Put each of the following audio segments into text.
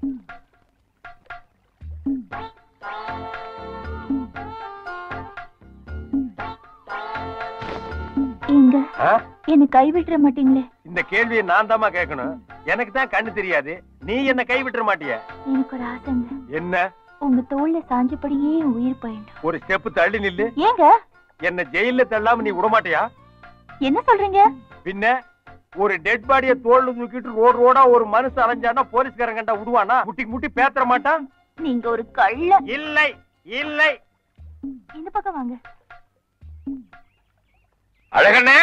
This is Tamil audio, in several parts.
எங்க ஆ? என்ன கைவிட்டுற மாட்டீங்களே இந்த கேள்வியை நான் தாமா கேட்கணும் எனக்கு தான் கண்ணு தெரியாது நீ என்ன கை விட்டுற மாட்டிய எனக்கு ஒரு ஆசைங்க என்ன உங்க தோல்ல சாஞ்சபடியே என் உயிர் பயண்டும் ஒரு ஸ்டெப் தள்ளி நில்லு ஏங்க என்ன ஜெயில தள்ளாம நீ விட மாட்டியா என்ன சொல்றீங்க பின்ன ஒரு டெட் பாடிய தோல்ல தூக்கிட்டு ரோடு ரோடா ஒரு மனுஷன் அலைஞ்சானா போலீஸ்காரன் கண்டா விடுவானா முட்டி முட்டி பேத்தற மாட்டான் நீங்க ஒரு கள்ள இல்லை இல்லை இந்த பக்கம் வாங்க அழகண்ணே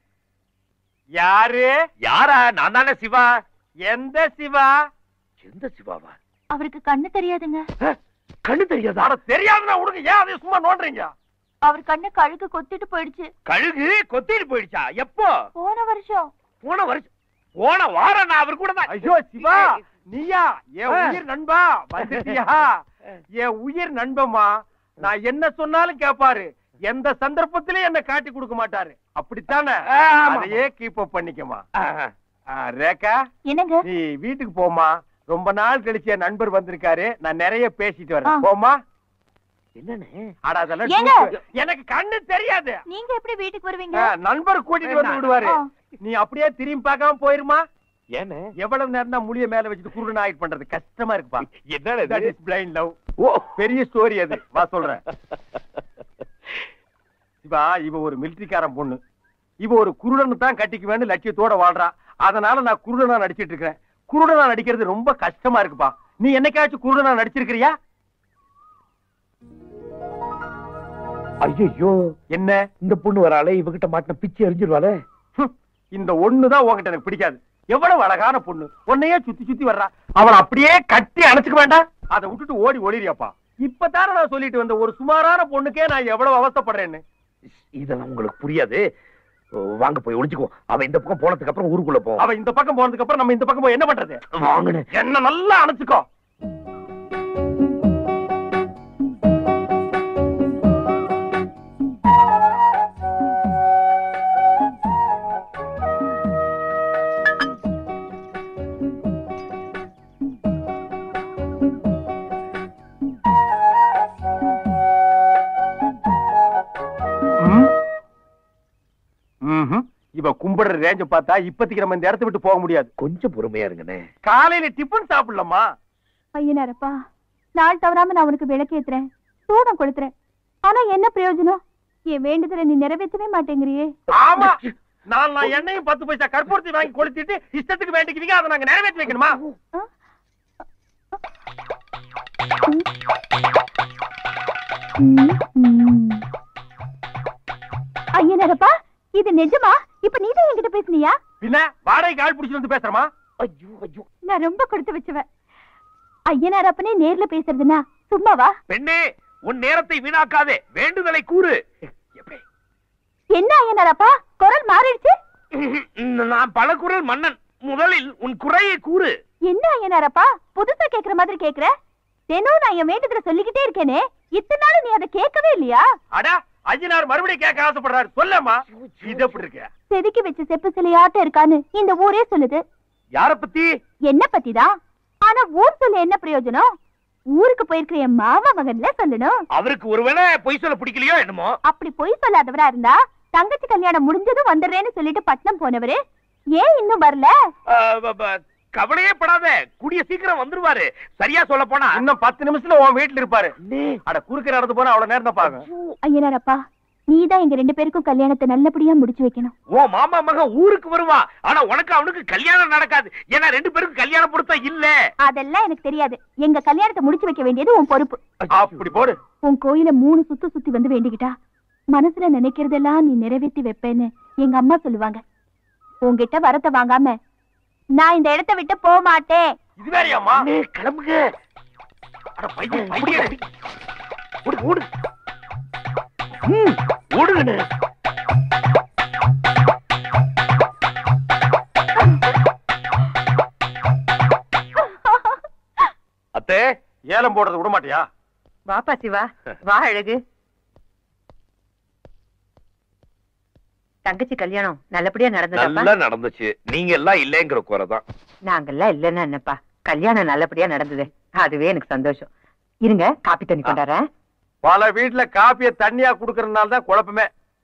யாரு யாரா நான் தானே சிவா எந்த சிவா எந்த சிவாவா அவருக்கு கண்ணு தெரியாதுங்க கண்ணு தெரியாதா அட தெரியாதுன்னா விடுங்க ஏன் அதை சும்மா நோண்டுறீங்க அவர் கண்ணு கழுகு கொத்திட்டு போயிடுச்சு கழுகு கொத்திட்டு போயிடுச்சா எப்போ போன வருஷம் போன வருஷம் போன வாரம் நான் அவர் கூட தான் ஐயோ சிவா நீயா என் உயிர் நண்பா வந்துட்டியா என் உயிர் நண்பமா நான் என்ன சொன்னாலும் கேப்பாரு எந்த சந்தர்ப்பத்திலயும் என்ன காட்டி கொடுக்க மாட்டாரு அப்படித்தானே ஆமா. அதையே கீப் அப் பண்ணிக்கமா ஆஹா. ஆ, ரேகா என்னங்க நீ வீட்டுக்கு போமா ரொம்ப நாள் கழிச்சு என் நண்பர் வந்திருக்காரு நான் நிறைய பேசிட்டு வரேன் ஆ. போமா என்னண்ணே அட அதெல்லாம் ஏங்க? டூப்பு. எனக்கு கண்ணு தெரியாது நீங்க எப்படி வீட்டுக்கு வருவீங்க ஆ, நண்பர் கூட்டிட்டு வந்து விடுவாரு ஆ. நீ அப்படியே திரும்பி பார்க்காம போயிருமா ஏண்ணே எவ்வளவு நேரம் தான் முடிய மேல வச்சுட்டு குருடன் ஆயிட் பண்றது கஷ்டமா இருக்குப்பா என்னண்ணே That இது? is blind love. ஓ பெரிய ஸ்டோரி அது வா சொல்றேன் சிவா இவ ஒரு மிலிட்டரிக்காரன் பொண்ணு இவ ஒரு குருடன் தான் கட்டிக்குவேன்னு லட்சியத்தோட வாழ்றா அதனால நான் குருடனா நடிச்சிட்டு இருக்கிறேன் குருடனா நடிக்கிறது ரொம்ப கஷ்டமா இருக்குப்பா நீ என்னைக்காச்சும் குருடனா நடிச்சிருக்கிறியா ஐயோ என்ன இந்த பொண்ணு வராளே இவகிட்ட மாட்டின பிச்சு எரிஞ்சிருவாளே ஹம், இந்த ஒண்ணுதான் உன்கிட்ட எனக்கு பிடிக்காது எவ்வளவு அழகான பொண்ணு உன்னையே சுத்தி சுத்தி வர்றா அவளை அப்படியே கட்டி அணைச்சுக்க வேண்டாம் அதை விட்டுட்டு ஓடி ஓடிறியாப்பா இப்பதானே நான் சொல்லிட்டு வந்த ஒரு சுமாரான பொண்ணுக்கே நான் எவ்வளவு அவஸ்தைப்படுறேன்னு இதெல்லாம் உங்களுக்கு புரியாது வாங்க போய் ஒளிச்சுக்குவோம் அவன் இந்த பக்கம் போனதுக்கு அப்புறம் ஊருக்குள்ள போவோம் அவ இந்த பக்கம் போனதுக்கு அப்புறம் நம்ம இந்த பக்கம் போய் என்ன பண்றது வாங்கண்ணே என்ன நல்லா அணைச்சுக்கோ ம்? ம்ஹும். இவ கும்பிடுற ரேஞ்ச பார்த்தா இப்போதைக்கு நம்ம இந்த இடத்த விட்டு போக முடியாது கொஞ்சம் பொறுமையா இருங்கண்ணே காலையில டிபன் சாப்பிடலாமா ஐயனாரப்பா நாள் தவறாம நான் உனக்கு விளக்கேத்துறேன் சூடம் கொளுத்துறேன் ஆனா என்ன பிரயோஜனம் என் வேண்டுதலை நீ நிறைவேற்றவே மாட்டேங்கிறியே ஆமா நான் நான் எண்ணெயும் பத்து பைசா கற்பூரத்தை வாங்கி கொளுத்திட்டு இஷ்டத்துக்கு வேண்டிக்குவீங்க அதை நாங்க நிறைவேற்றி வைக்கணுமா ஆ? ம், ம். ஐயனாரப்பா இது நிஜமா இப்ப நீதான் என்கிட்ட பேசுனியா பின்ன வாடகைக்கு ஆள் பிடிச்சிட்டு வந்து பேசுறமா ஐயோ ஐயோ நான் ரொம்ப கொடுத்து வச்சுவேன் ஐயனாரப்பனே நேர்ல பேசுறதுனா சும்மாவா பெண்ணே உன் நேரத்தை வீணாக்காதே வேண்டுதலை கூறு எப்பே. என்ன ஐயனாரப்பா குரல் மாறிடுச்சு நான் பல குரல் மன்னன் முதலில் உன் குறையை கூறு என்ன ஐயனாரப்பா புதுசா கேக்குற மாதிரி கேக்குற தினம் நான் என் வேண்டுதல சொல்லிக்கிட்டே இருக்கேனே இத்தனை நாள் நீ அதை கேட்கவே இல்லையா அடா ஐயனார் மறுபடியும் கேட்க ஆசைப்படுறாரு சொல்லம்மா இது எப்படி இருக்கு செதுக்கி வச்ச செப்பு சிலையாட்டம் இருக்கான்னு இந்த ஊரே சொல்லுது யார பத்தி என்ன பத்திதான் ஆனா ஊர் சொல்ல என்ன பிரயோஜனம் ஊருக்கு போயிருக்கிற என் மாமா மகன்ல சொல்லணும் அவருக்கு ஒருவேளை பொய் சொல்ல பிடிக்கலையோ என்னமோ அப்படி பொய் சொல்லாதவரா இருந்தா தங்கச்சி கல்யாணம் முடிஞ்சதும் வந்துடுறேன்னு சொல்லிட்டு பட்னம் போனவரு ஏன் இன்னும் வரல ஆ, ப- ப- கவலையே படாத கூடிய சீக்கிரம் வந்துருவாரு சரியா சொல்ல போனா இன்னும் பத்து நிமிஷத்துல உன் வீட்டுல இருப்பாரு அட குறுக்க நடந்து போனா அவ்வளவு நேரம் தான் பாக்க ஐயனாரப்பா நீதான் எங்க ரெண்டு பேருக்கும் கல்யாணத்தை நல்லபடியா முடிச்சு வைக்கணும் ஓ மாமா மகன் ஊருக்கு வருவா ஆனா உனக்கு அவனுக்கு கல்யாணம் நடக்காது ஏன்னா ரெண்டு பேருக்கும் கல்யாணம் பொருத்தம் இல்ல அதெல்லாம் எனக்கு தெரியாது எங்க கல்யாணத்தை முடிச்சு வைக்க வேண்டியது உன் பொறுப்பு அப்படி போடு உன் கோயில மூணு சுத்து சுத்தி வந்து வேண்டிக்கிட்டா மனசுல நினைக்கிறதெல்லாம் நீ நிறைவேற்றி வைப்பேன்னு எங்க அம்மா சொல்லுவாங்க உன்கிட்ட வரத்தை வாங்காம நான் இந்த இடத்தை விட்டு போக மாட்டேன் இது வேறையாமா அண்ணே, கிளம்புங்க அட பையன் பையன் ஓடு ஓடு ம், ஓடுங்கண்ணே அத்தே ஏலம் போடுறது விட மாட்டியா வாப்பா சிவா வா அழகு தங்கச்சி கல்யாணம் நல்லபடியா நடந்ததாப்பா நல்லா நடந்துச்சு நீங்க எல்லாம் இல்லைங்கிற குறைதான் நாங்கெல்லாம் இல்லைன்னா என்னப்பா கல்யாணம் நல்லபடியா நடந்தது அதுவே எனக்கு சந்தோஷம் இருங்க காப்பி தண்ணி கொண்டாரேன் பல வீட்டுல காப்பிய தண்ணியா குடுக்கறதுனால தான் குழப்பமே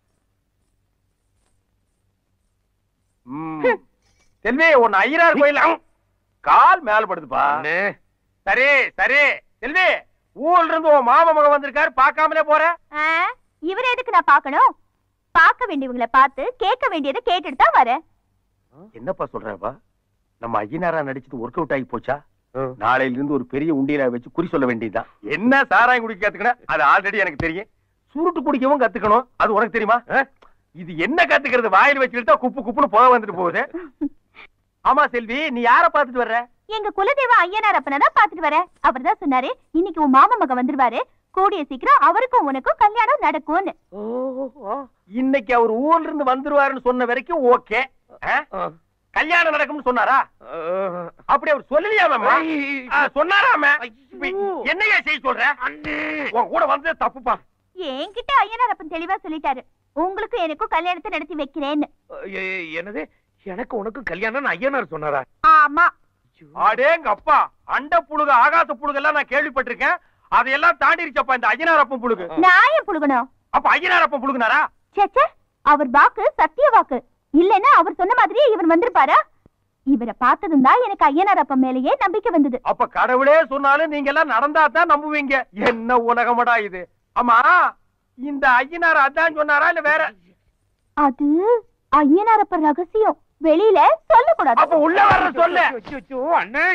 ம். செல்வி உன் ஐயனார் கோயில் அம், கால் மேல படுதுப்பா அண்ணே, சரி சரி செல்வி ஊர்ல இருந்து உன் மாமா மகன் வந்திருக்காரு பார்க்காமலே போற ஆ, இவரை எதுக்கு நான் பார்க்கணும் பார்க்க வேண்டியவங்களை பார்த்து கேட்க வேண்டியதை கேட்டுட்டு தான் வரேன் என்னப்பா சொல்றப்பா நம்ம ஐயனாரா நடிச்சது ஒர்க் அவுட் ஆகி போச்சா நாளையில இருந்து ஒரு பெரிய உண்டியலா வச்சு குறி சொல்ல வேண்டியதுதான் என்ன சாராயம் குடிக்க கத்துக்கணும் அது ஆல்ரெடி எனக்கு தெரியும் சுருட்டு குடிக்கவும் கத்துக்கணும் அது உனக்கு தெரியுமா அஹ்? இது என்ன கத்துக்கிறது வாயில் வச்சுக்கிட்டா குப்பு குப்புன்னு போக வந்துட்டு போகுது ஆமா செல்வி நீ யார பாத்துட்டு வர்ற எங்க குலதெய்வ ஐயனார் அப்பனை தான் பாத்துட்டு வரேன் அவர் தான் சொன்னாரு இன்னைக்கு உன் மாமா மகன் வந்துருவாரு கூடிய சீக்கிரம் அவருக்கும் உனக்கும் கல்யாணம் நடக்கும்னு இன்னைக்கு அவர் ஊர்ல இருந்து வந்துருவாருன்னு சொன்ன வரைக்கும் ஓகே கல்யாணம் நடக்கும்னு சொன்னாரா அஹ், அப்படி அவர் சொல்லலையா மாமா ஆ, சொன்னாராமே ஐயோ. என்னையா செய்ய சொல்ற அண்ணே. உன் கூட வந்தது தப்புப்பா என்கிட்ட ஐயனார் அப்பன் தெளிவா சொல்லிட்டாரு உங்களுக்கும் எனக்கும் கல்யாணத்தை நடத்தி வைக்கிறேன்னு ஏ- என்னது எனக்கு உனக்கு கல்யாணம் ஐயனார் சொன்னாரா ஆமா அடேங்க அப்பா அண்ட புழுகு ஆகாச புழுகு எல்லாம் நான் கேள்விப்பட்டிருக்கேன் அதையெல்லாம் தாண்டிருச்சப்பா இந்த ஐயனாரப்பன் புழுகு நான் ஏன் புழுகணும் அப்ப ஐயனாரப்பன் புழுகுனாரா சேச்சே அவர் வாக்கு சத்திய வாக்கு இல்லைன்னா அவர் சொன்ன மாதிரியே இவர் வந்திருப்பாரா இவரை பார்த்ததும் தான் எனக்கு ஐயனார் அப்பன் மேலேயே நம்பிக்கை வந்தது அப்ப கடவுளே சொன்னாலும் நீங்க எல்லாம் நடந்தா தான் நம்புவீங்க என்ன உலகமடா இது ஆமா இந்த ஐயனார் அதான் சொன்னாரா இல்ல வேற அது ஐயனார் அப்பன் ரகசியம் வெளியில சொல்லக்கூடாது அப்ப உள்ள வர்ற சொல்லு அச்சோ, அண்ணே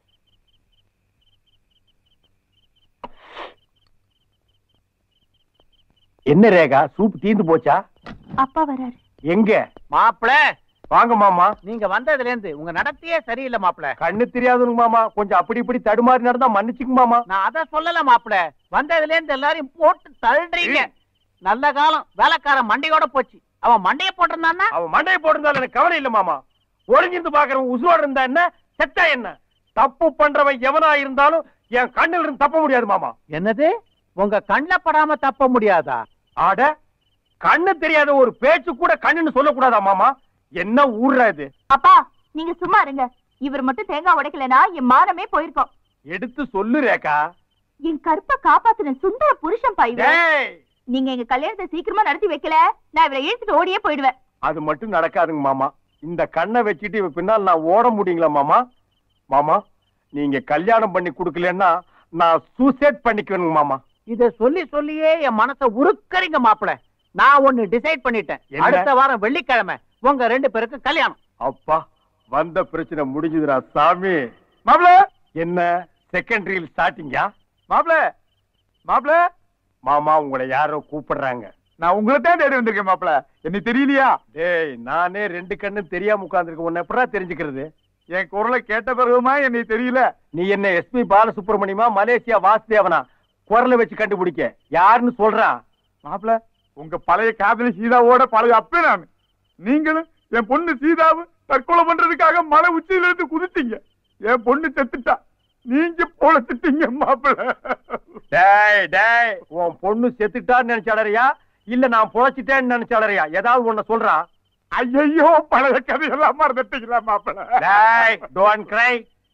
என்ன ரேகா சூப் தீந்து போச்சா அப்பா வராரு எங்க மாப்பிள வாங்க மாமா நீங்க வந்ததுல இருந்து உங்க நடத்தையே சரியில்லை மாப்பிள கண்ணு தெரியாதுங்க மாமா கொஞ்சம் அப்படி இப்படி தடுமாறி நடந்தா மன்னிச்சுங்க மாமா நான் அத சொல்லல மாப்பிள வந்ததுல இருந்து எல்லாரையும் போட்டு தள்ளுறீங்க நல்ல காலம் வேலைக்காரன் மண்டையோட போச்சு அவன் மண்டைய போட்டிருந்தான்னா அவன் மண்டையை போட்டிருந்தாலும் எனக்கு கவலை இல்ல மாமா ஒளிஞ்சிருந்து பாக்குறவன் உசுரோட இருந்தா என்ன செத்தா என்ன தப்பு பண்றவன் எவனா இருந்தாலும் என் கண்ணில் இருந்து தப்ப முடியாது மாமா என்னது உங்க கண்ணுல படாம தப்ப முடியாதா ஆட கண்ணு தெரியாத ஒரு பேச்சு கூட கண்ணுன்னு சொல்லக்கூடாதா மாமா என்ன ஊர்ரா இது அப்பா நீங்க சும்மா இருங்க இவர் மட்டும் தேங்காய் உடைக்கலனா என் மானமே போயிருக்கோம் எடுத்து சொல்லு ரேகா என் கருப்பை காப்பாத்துன சுந்தர புருஷன் பா இவர் டேய் நீங்க எங்க கல்யாணத்தை சீக்கிரமா நடத்தி வைக்கல நான் இவரை இழுத்துட்டு ஓடியே போயிடுவேன் அது மட்டும் நடக்காதுங்க மாமா இந்த கண்ணை வச்சுட்டு இவ பின்னால் நான் ஓட முடியுங்களா மாமா மாமா நீங்க கல்யாணம் பண்ணி கொடுக்கலன்னா நான் சூசைட் பண்ணிக்குவேனுங்க மாமா இத சொல்லி சொல்லியே என் மனச உருக்கறீங்க மாப்பிள நான் ஒண்ணு டிசைட் பண்ணிட்டேன் என்ன? அடுத்த வாரம் வெள்ளிக்கிழமை உங்க ரெண்டு பேருக்கும் கல்யாணம் அப்பா வந்த பிரச்சனை முடிஞ்சுதுடா சாமி மாப்ள என்ன செகண்டரியில் ஸ்டார்டிங்கா மாப்ள மாப்ள மாமா உங்களை யாரோ கூப்பிடுறாங்க நான் உங்களை தான் தேடி வந்திருக்கேன் மாப்பிள என்ன தெரியலையா டேய் நானே ரெண்டு கண்ணு தெரியாம உட்கார்ந்திருக்கேன் உன்னை எப்படா தெரிஞ்சுக்கிறது என் குரலை கேட்ட பிறகுமா என்னை தெரியல நீ என்ன எஸ்பி பாலசுப்ரமணியமா மலேசியா வாசுதேவனா குரலை வச்சு கண்டுபிடிக்க யாருன்னு சொல்றான் மாப்பிள உங்க பழைய காதலி சீதாவோட பழைய அப்பே நான் நீங்களும் என் பொண்ணு சீதாவும் தற்கொலை பண்றதுக்காக மலை உச்சியில இருந்து குதித்தீங்க என் பொண்ணு செத்துட்டா நீங்க பொழைச்சிட்டீங்க மாப்பிள டேய் டேய் உன் பொண்ணு செத்துட்டான்னு நினைச்சாடறியா இல்ல நான் பொழைச்சிட்டேன்னு நினைச்சாடறியா ஏதாவது ஒண்ணு சொல்றான் ஐயோ பழைய கதையெல்லாம் மறந்துட்டீங்களா மாப்பிள டேய் டோன்ட் கிரை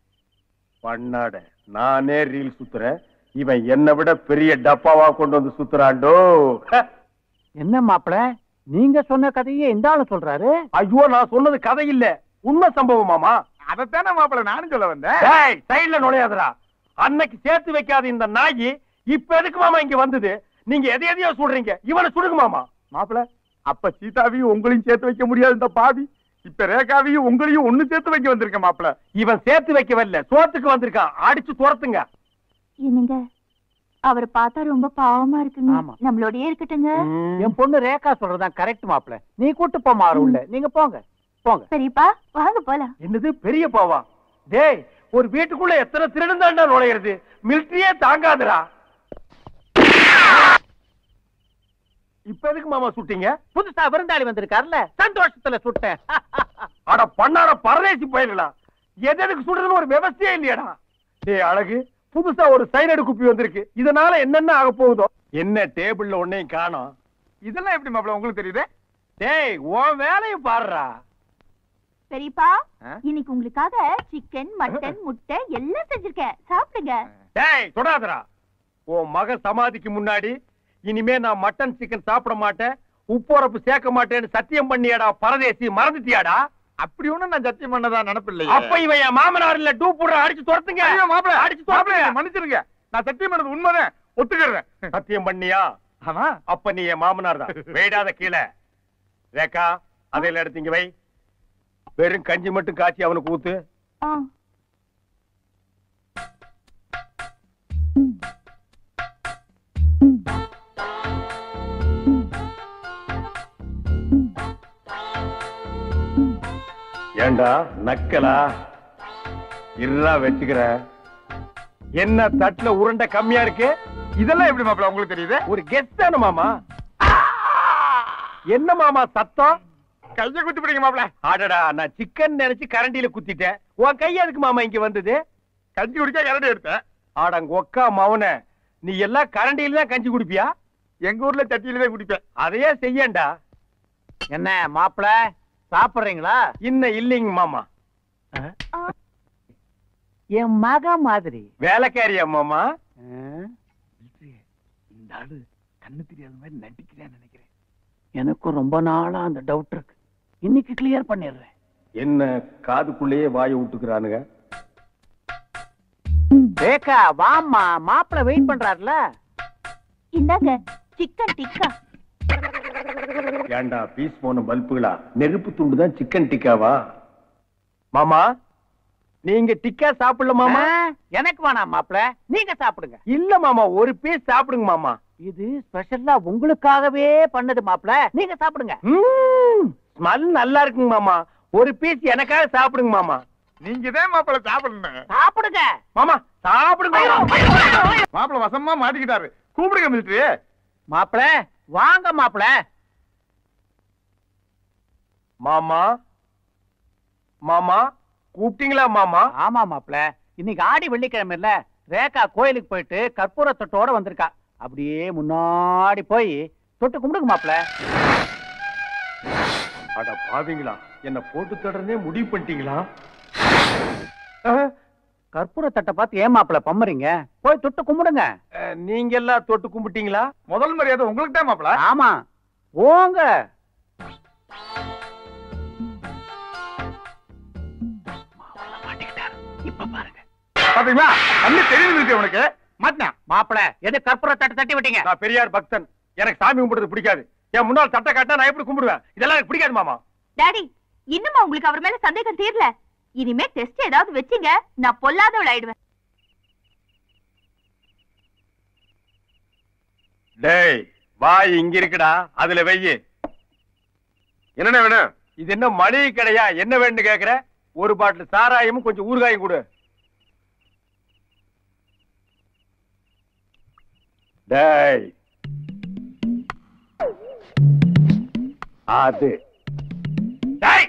பண்ணாட நானே ரீல் சுத்துறேன் இவன் என்னை விட பெரிய டப்பாவா கொண்டு வந்து சுத்துறாண்டோ ஹ, என்ன மாப்பிள நீங்க சொன்ன கதையே இந்த ஆளு சொல்றாரு ஐயோ நான் சொன்னது கதை இல்ல உண்மை சம்பவம் மாமா அதைத்தானே மாப்பிள நானும் சொல்ல வந்தேன் டேய் சைடுல நுழையாதடா அன்னைக்கு சேர்த்து வைக்காத இந்த நாயி இப்ப எதுக்கு மாமா இங்க வந்தது நீங்க எதை எதையோ சொல்றீங்க இவனை சுடுங்க மாமா மாப்பிள அப்ப சீதாவையும் உங்களையும் சேர்த்து வைக்க முடியாது இந்த பாவி இப்ப ரேகாவையும் உங்களையும் ஒண்ணு சேர்த்து வைக்க வந்திருக்கேன் மாப்பிள இவன் சேர்த்து வைக்க வரல சோத்துக்கு வந்திருக்கான் அடிச்சு துரத்துங்க என்னங்க அவரை பார்த்தா ரொம்ப பாவமா இருக்குங்க ஆமா. நம்மளோடயே இருக்கட்டுங்க என் பொண்ணு ரேகா சொல்றதுதான் கரெக்ட் மாப்பிள நீ கூட்டு போ மாறு உள்ள நீங்க போங்க போங்க சரிப்பா வாங்க போலாம் என்னது பெரிய பாவா டேய் ஒரு வீட்டுக்குள்ள எத்தனை திருடன் தாண்டா நுழையிறது மிலிட்டரியே தாங்காதுடா இப்ப எதுக்கு மாமா சுட்டீங்க புதுசா விருந்தாளி வந்திருக்காருல்ல சந்தோஷத்துல சுட்டேன் அட பண்ணாட பரதேசி போயிடலாம் எது எதுக்கு சுடுறதுன்னு ஒரு விவசாயே இல்லையாடா டேய் அழகு புதுசா ஒரு சைனடு குப்பி வந்திருக்கு இதனால என்னென்ன ஆக போகுதோ என்ன டேபிள்ல ஒன்னையும் காணோம் இதெல்லாம் எப்படி மாப்பிள உங்களுக்கு தெரியுது டேய் உன் வேலையை பாருடா பெரியப்பா ஆ? இன்னைக்கு உங்களுக்காக சிக்கன் மட்டன் முட்டை எல்லாம் செஞ்சிருக்கேன் சாப்பிடுங்க டேய் தொடாதடா உன் மக சமாதிக்கு முன்னாடி இனிமே நான் மட்டன் சிக்கன் சாப்பிட மாட்டேன் உப்புரப்பு சேர்க்க மாட்டேன்னு சத்தியம் பண்ணியாடா பரதேசி மறந்துட்டியாடா அப்படி ஒண்ணும் நான் சத்தியம் பண்ணதா நினைப்பில்லையே அப்ப இவன் என் மாமனார் இல்ல டூ போடுற அடிச்சு துரத்துங்க ஐயோ மாப்பிள அடிச்சு மாப்பிள துரத்துங்க மன்னிச்சிருங்க நான் சத்தியம் பண்ணது உண்மைதான் ஒத்துக்கிறேன் சத்தியம் பண்ணியா ஆமா அப்ப நீ என் மாமனார் தான் வேடாத கீழே ரேக்கா அதையில எடுத்து இங்க வை வெறும் கஞ்சி மட்டும் காய்ச்சி அவனுக்கு ஊத்து ஆ. ஏண்டா நக்கலா இருடா வச்சுக்கிறேன் என்ன தட்டுல உருண்டை கம்மியா இருக்கு இதெல்லாம் எப்படி மாப்பிள உங்களுக்கு தெரியுது ஒரு கெஸ்ட் தானே மாமா என்ன மாமா சத்தம் கைய குத்தி பிடிங்க மாப்பிள அடடா நான் சிக்கன் நினைச்சு கரண்டியில குத்திட்டேன் உன் கை எதுக்கு மாமா இங்க வந்தது கஞ்சி குடிக்க கரடி எடுத்தேன் ஆடங்க ஒக்கா மவன நீ எல்லாம் கரண்டியில தான் கஞ்சி குடிப்பியா எங்க ஊர்ல சட்டியில தான் குடிப்பேன் அதையே செய்யண்டா என்ன மாப்பிள சாப்பிடுறீங்களா இன்னும் இல்லைங்க மாமா என் மக மாதிரி வேலைக்காரியா மாமா இந்த ஆளு கண்ணு தெரியாத மாதிரி நடிக்கிறேன்னு நினைக்கிறேன் எனக்கும் ரொம்ப நாளா அந்த டவுட் இருக்கு இன்னைக்கு கிளியர் பண்ணிடுறேன் என்ன காதுக்குள்ளேயே வாயை விட்டுக்கிறானுங்க ரேகா வாம்மா மாப்பிள வெயிட் பண்றாருல இந்தாங்க சிக்கன் டிக்கா ஏண்டா பீஸ் போன பல்புகளா நெருப்பு துண்டு தான் சிக்கன் டிக்காவா மாமா நீங்க டிக்கா சாப்பிடல மாமா ஆ, எனக்கு வேணாம் மாப்பிள நீங்க சாப்பிடுங்க இல்ல மாமா ஒரு பீஸ் சாப்பிடுங்க மாமா இது ஸ்பெஷலா உங்களுக்காகவே பண்ணது மாப்பிள நீங்க சாப்பிடுங்க ஸ்மெல் நல்லா இருக்குங்க மாமா ஒரு பீஸ் எனக்காக சாப்பிடுங்க மாமா நீங்க தான் மாப்பிள சாப்பிடணும் சாப்பிடுங்க மாமா சாப்பிடுங்க மாமா. மாப்பிள வசமா மாட்டிக்கிட்டாரு கூப்பிடுங்க மிலிட்டரி மாப்பிள வாங்க மாப்பிள மாமா மாமா கூப்பிட்டீங்களா மாமா ஆமா மாப்பிள இன்னைக்கு ஆடி வெள்ளிக்கிழமை இல்ல ரேகா கோயிலுக்கு போயிட்டு கற்பூர தொட்டோட வந்திருக்கா அப்படியே முன்னாடி போய் தொட்டு கும்பிடுங்க மாப்பிள அட பாவிங்களா என்ன போட்டு தொடர்ந்தே முடிவு பண்ணிட்டீங்களா கற்பூர தட்டை பார்த்து ஏன் மாப்பிள பம்மறீங்க போய் தொட்டு கும்பிடுங்க அஹ், நீங்க எல்லாம் தொட்டு கும்பிட்டீங்களா முதல் மரியாதை உங்களுக்கு தான் மாப்பிள ஆமா போங்க இப்ப பாருங்க பாத்தீங்களா கண்ணு தெரியுது மிலிட்டரி உனக்கு மாட்டினா மாப்பிள எது கற்பூர தட்டை தட்டி விட்டீங்க நான் பெரியார் பக்தன் எனக்கு சாமி கும்பிடுறது பிடிக்காது என் முன்னால் தட்டை காட்டினா நான் எப்படி கும்பிடுவேன் இதெல்லாம் எனக்கு பிடிக்காது மாமா டாடி இன்னுமா உங்களுக்கு அவர் மேல சந்தேகம் தீரல இனிமே டெஸ்ட் ஏதாவது வச்சீங்க நான் பொல்லாதவள் ஆயிடுவேன் டேய் வாய் இங்க இருக்குடா அதுல வெய்யு என்னென்ன வேணும் இது என்ன மளிகை கடையா என்ன வேணும்னு கேக்குற ஒரு பாட்டில் சாராயமும் கொஞ்சம் ஊறுகாயும் கொடு டேய் அது டேய்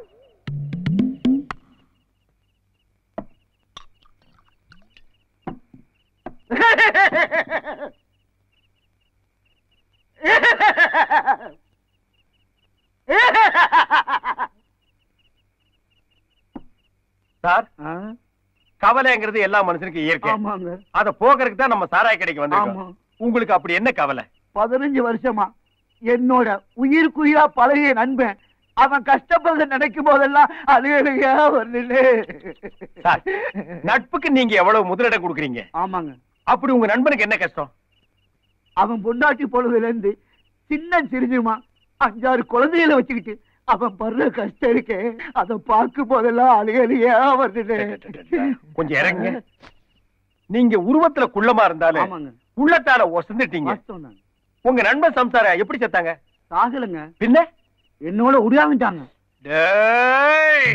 சார் கவலைங்கிறது எல்லா மனுஷனுக்கும் இயற்கை ஆமாங்க அத போக்குறதுக்கு தான் நம்ம சாராய கடைக்கு வந்திருக்கோம் ஆமா. உங்களுக்கு அப்படி என்ன கவலை பதினஞ்சு வருஷமா என்னோட உயிருக்குயிரா பழகிய நண்பன் அவன் கஷ்டப்படுறத நினைக்கும் போதெல்லாம் அழுகழுகையா வருது சார் நட்புக்கு நீங்க எவ்வளவு முதலிடம் கொடுக்குறீங்க ஆமாங்க அப்படி உங்க நண்பனுக்கு என்ன கஷ்டம் அவன் பொண்டாட்டி பொழுதுல இருந்து சின்ன சிரிஞ்சுமா அஞ்சாறு குழந்தைகளை வச்சுக்கிட்டு அவன் படுற கஷ்டம் இருக்கே அத பார்க்கும் போதெல்லாம் அழுகழுகையா வருது கொஞ்சம் இறங்குங்க நீங்க உருவத்துல குள்ளமா இருந்தாலும் ஆமாங்க உள்ளத்தால ஒசந்துட்டீங்க வாஸ்தவம் தாங்க. உங்க நண்பன் சம்சாரம் எப்படி செத்தாங்க சாகலைங்க பின்ன என்னோட உருவாங்கிட்டாங்க டேய்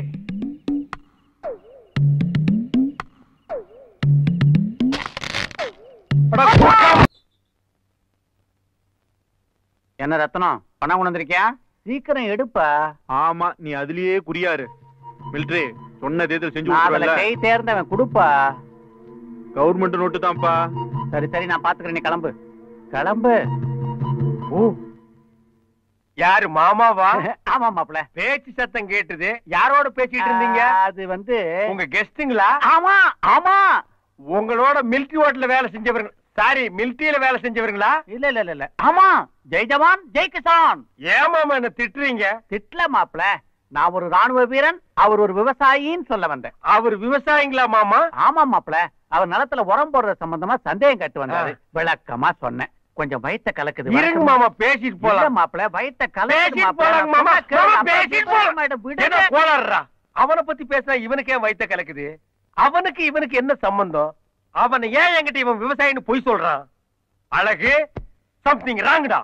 அட குறுக்கா- என்ன ரத்னம் பணம் கொண்டு வந்திருக்கியா சீக்கிரம் எடுப்பா ஆமா நீ அதுலயே குறியாரு மிலிட்டரி சொன்னதே இதை செஞ்சு நான் அதுல விட்டுருவல்ல கை தேர்ந்தவன் கொடுப்பா கவர்மெண்ட் நோட்டு தான்ப்பா சரி சரி நான் பாத்துக்கிறேன் நீ கிளம்பு கிளம்பு ஓ யாரு மாமாவா ஆமா மாப்பிள பேச்சு சத்தம் கேட்டுது யாரோட பேசிட்டு இருந்தீங்க அது வந்து உங்க கெஸ்டுங்களா ஆமா ஆமா உங்களோட மில்கி ஹோட்டல்ல வேலை செஞ்சவங்க சாரி மில்கியில வேலை செஞ்சவங்களா இல்ல இல்ல இல்ல, இல்ல ஆமா ஜெய் ஜவான் ஜெய் கிசான் ஏன் மாமா என்ன திட்டுறீங்க திட்ல மாப்பிள நான் ஒரு ராணுவ வீரன் அவர் ஒரு விவசாயின்னு சொல்ல வந்தேன் அவர் விவசாயிங்களா மாமா ஆமா மாப்பிள அவர் நிலத்துல உரம் போடுற சம்பந்தமா சந்தேகம் கட்டு வந்தாரு விளக்கமா சொன்னேன் கொஞ்சம் வயித்த கலக்குது இருங்க வழக்கமா- மாமா பேசிட்டு இல்ல போலாம் மாப்பிள வயித்த கலக்குது பேசிட்டு போலாங்க மாமா மாப்பிள. மாமா, அப்புறம் பேசிட்டு போலாம் மேடம், விடுங்க. என்ன கோளாறுடா அவனை பத்தி பேசினா இவனுக்கே வயித்த கலக்குது அவனுக்கு இவனுக்கு என்ன சம்பந்தம் அவனை ஏன் என்கிட்ட இவன் விவசாயின்னு பொய் சொல்றான் அழகு சம்திங் ராங்கடா